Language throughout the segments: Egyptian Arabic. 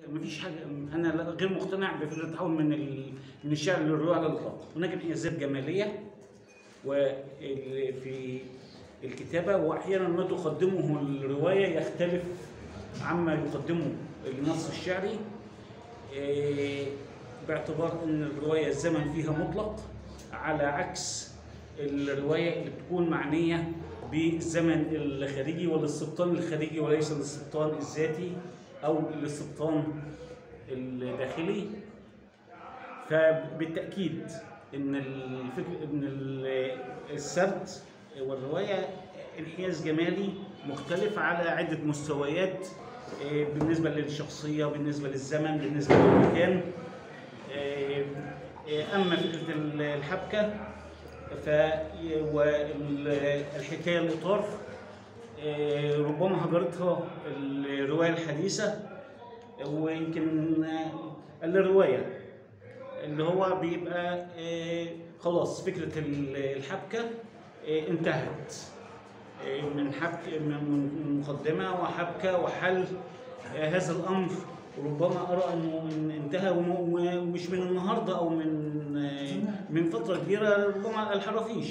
مفيش حاجه انا لا- غير مقتنع بفكره التحول من ال... من الشعر للروايه على الاطلاق هناك انحيازات جماليه وفي الكتابه واحيانا ما تقدمه الروايه يختلف عما يقدمه النص الشعري إيه، باعتبار ان الروايه الزمن فيها مطلق على عكس الروايه اللي بتكون معنيه بالزمن الخارجي والاستبطان الخارجي وليس الاستبطان الذاتي او الاستبطان الداخلي فبالتاكيد ان الفكر ان ال- السرد والروايه انحياز جمالي مختلف على عده مستويات آه، بالنسبه للشخصيه بالنسبه للزمن بالنسبه للمكان آه، آه، اما فكره ال- الحبكه ف والحكايه الاطار آه، ربما هجرتها الروايه الحديثه ويمكن آه، الروايه اللي هو بيبقى آه، خلاص فكره ال- الحبكه آه، انتهت آه، من حبك من من مقدمه وحبكه وحل آه، هذا الامر ربما ارى انه انتهى وم- ومش من النهارده او من آه، من فتره كبيره ربما الحرافيش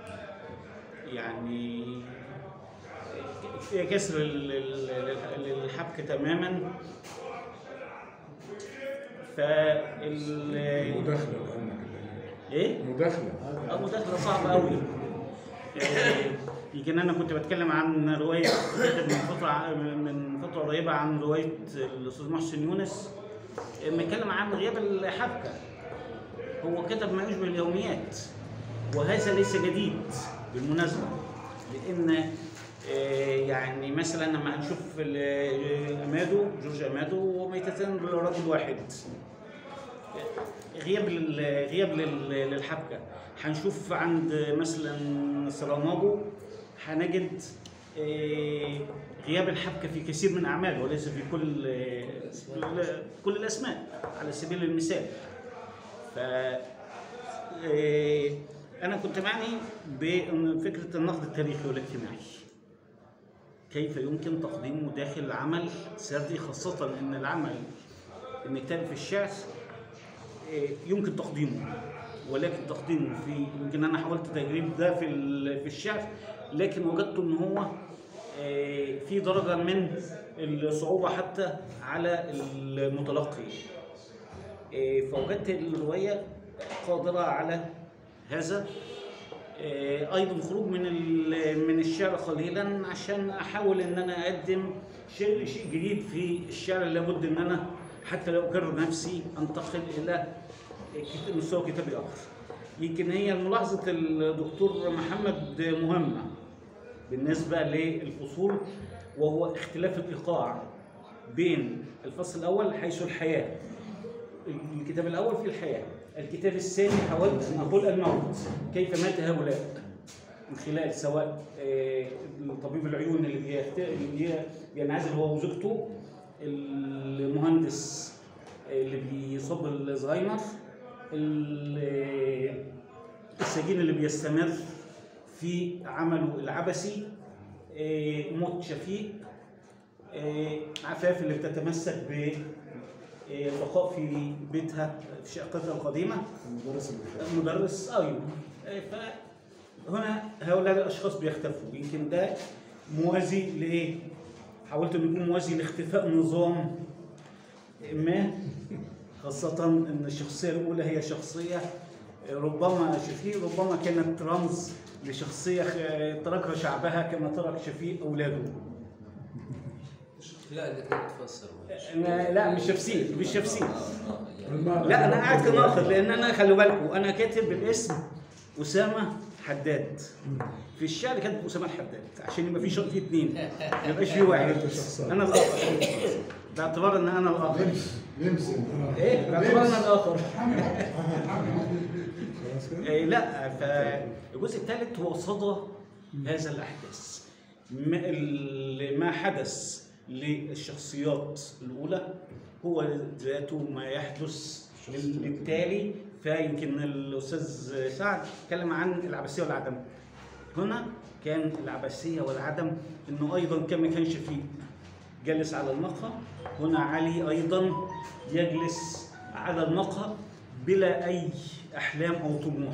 يعني كسر ال- ال- ال- الحبكه تماما فال مداخلة لأنك اللي- ايه؟ مداخلة اه مداخله صعبه قوي يمكن انا كنت بتكلم عن روايه كتب من فتره من فتره قريبه عن روايه الاستاذ محسن يونس بيتكلم عن غياب الحبكه هو كتب ما يشبه اليوميات وهذا ليس جديد بالمناسبه لان آه، يعني مثلا لما هنشوف ال- امادو جورج امادو وميتتان لرجل واحد غياب لل- غياب لل- للحبكه هنشوف عند مثلا سراماجو هنجد آه، غياب الحبكه في كثير من اعماله وليس في كل آه، كل- كل الاسماء على سبيل المثال ف آه، انا كنت معني بفكره النقد التاريخي والاجتماعي كيف يمكن تقديمه داخل عمل سردي خاصه ان العمل المثال في الشعر إيه، يمكن تقديمه ولكن تقديمه في يمكن انا حاولت تجريب ده في ال- في الشعر لكن وجدت ان هو إيه، في درجه من الصعوبه حتى على المتلقي إيه، فوجدت الروايه قادره على هذا إيه، ايضا خروج من ال- من الشعر قليلا عشان احاول ان انا اقدم شيء شيء جديد في الشعر لابد ان انا حتى لو اكرر نفسي انتقل الى كت- مستوى كتابي اخر يمكن هي ملاحظه الدكتور محمد مهمه بالنسبه للفصول وهو اختلاف الايقاع بين الفصل الاول حيث الحياه الكتاب الاول في الحياه الكتاب الثاني حاولت ان اقول الموت كيف مات هؤلاء من خلال سواء آه، طبيب العيون اللي بيخت- اللي بي- بينعزل هو وزوجته المهندس اللي بيصاب الزهايمر ال- السجين اللي بيستمر في عمله العبثي آه، موت شفيق آه، عفاف اللي بتتمسك بالبقاء في بيتها في شقتها القديمه المدرس اللي بيخاف. مدرس ايوه آه، فهنا هؤلاء الاشخاص بيختفوا يمكن ده موازي لايه؟ حاولت انه يكون موازي لاختفاء نظام ما خاصة ان الشخصية الأولى هي شخصية ربما شفيق ربما كانت رمز لشخصية خ- تركها شعبها كما ترك شفيق أولاده. لا اللي كانت تفسر أنا لا مش تفسير مش تفسير. المعنى- لا انا قاعد كناقد لان انا خلوا بالكم انا كاتب الاسم اسامه حداد في الشعر كاتب اسامه الحداد عشان يبقى في شرط في اثنين ما يبقاش في واحد أنت شخصيا. انا الاخر باعتبار ان انا الاخر نمسك ايه باعتبار ان انا الاخر خلاص كده؟ إيه لا فالجزء الثالث هو صدى هذا الاحداث ما, ال- ما حدث للشخصيات الاولى هو ذاته ما يحدث للتالي فيمكن الاستاذ سعد اتكلم عن العبثيه والعدم هنا كان العبثيه والعدم انه ايضا كما كان شفيق جالس على المقهى هنا علي ايضا يجلس على المقهى بلا اي احلام او طموح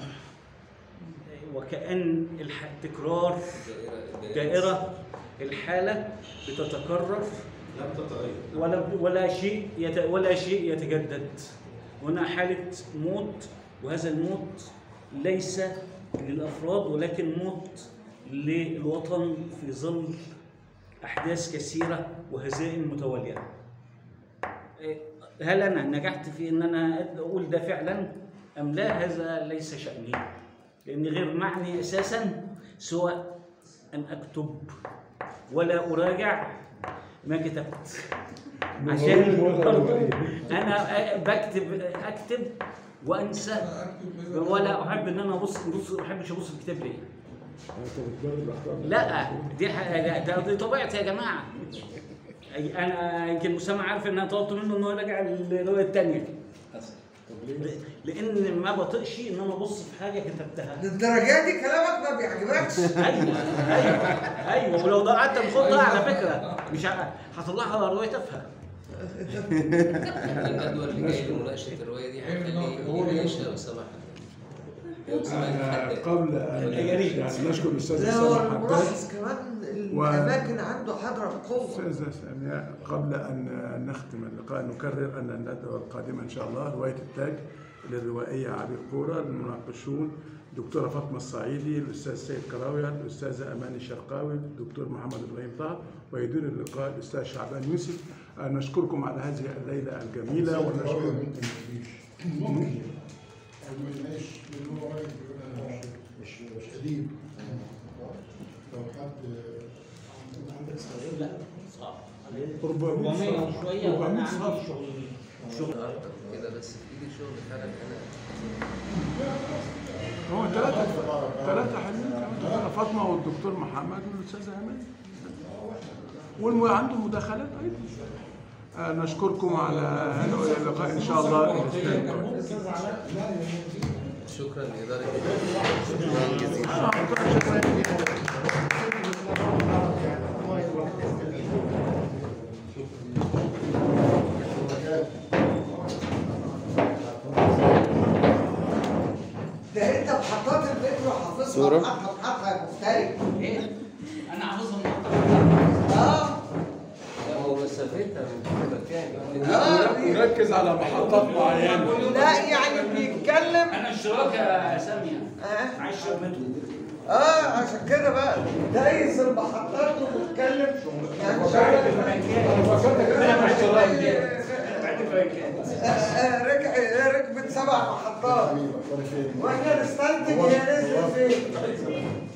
وكأن الح- تكرار دائرة الحالة بتتكرر لم تتغير ولا ولا شيء يت ولا شيء يتجدد هنا حالة موت وهذا الموت ليس للأفراد ولكن موت للوطن في ظل أحداث كثيرة وهزائم متوالية إيه، هل أنا نجحت في أن أنا أقول ده فعلا أم لا هذا ليس شأني لأني غير معني أساسا سواء أن أكتب ولا أراجع ما كتبت عشان برضه انا بكتب اكتب وانسى ولا احب ان انا ابص بص ما بحبش ابص في الكتاب ليه انت بتجرب الاخطاء لا دي حاجه ده دي طبيعتي يا جماعه أي- انا يمكن اسامه عارف ان انا طلبت منه ان هو يراجع الروايه الثانيه طب ليه؟ لان ما بطيقش ان انا ابص في حاجه كتبتها للدرجه دي كلامك ما بيعجبكش ايوه ايوه ايوه ولو ده قعدت بخطها على فكره مش ه- هطلعها على روايه تافهه الجدول اللي جاي لمناقشه الروايه دي هيخلي يناقشها اسامه حداد اسامه أنا حداد قبل ان يا ريت. يعني نشكر الاستاذ لا هو اسامه حداد الملاحظ كمان الاماكن عنده حاضره بقوه استاذ سامية قبل ان نختم اللقاء نكرر ان الندوه القادمه ان شاء الله روايه التاج للروائيه عبير كوره المناقشون دكتوره فاطمه الصعيدي الاستاذ سيد كراويه الاستاذه اماني الشرقاوي الدكتور محمد ابراهيم طه ويدير اللقاء الاستاذ شعبان يوسف آه، نشكركم على هذه الليله الجميله ونشكر ممكن مفيش ممكن او ما يبقاش لان هو راجل بيقول انا مش مش اديب لو حد عندك استعداد لا صعب 400 400 وشويه وانا 400 عندي صف. شغل شغل اكتر كده بس في ايدي شغل فعلا انا هو ثلاثة ثلاثة حلوين الدكتورة فاطمة والدكتور محمد والأستاذة أمان والم عنده مداخلات أيضا آه، نشكركم على هذا اللقاء إن شاء الله الأسبوع القادم. شكرا لاداره شكرا جزيلا ده انت محطات المترو حافظها صورة؟ محطه محطه يا مفتري ايه انا حافظهم اه لا هو مسافتها من كل مكان اه بي- وركز على محطات معينة لا يعني بيتكلم انا اشتراك يا ساميه اه عايش في المترو اه عشان كده بقى دايس المحطات وبيتكلم يعني آه، آه، رجع ركبت سبع محطات واحنا نستنتج هي نزلت فين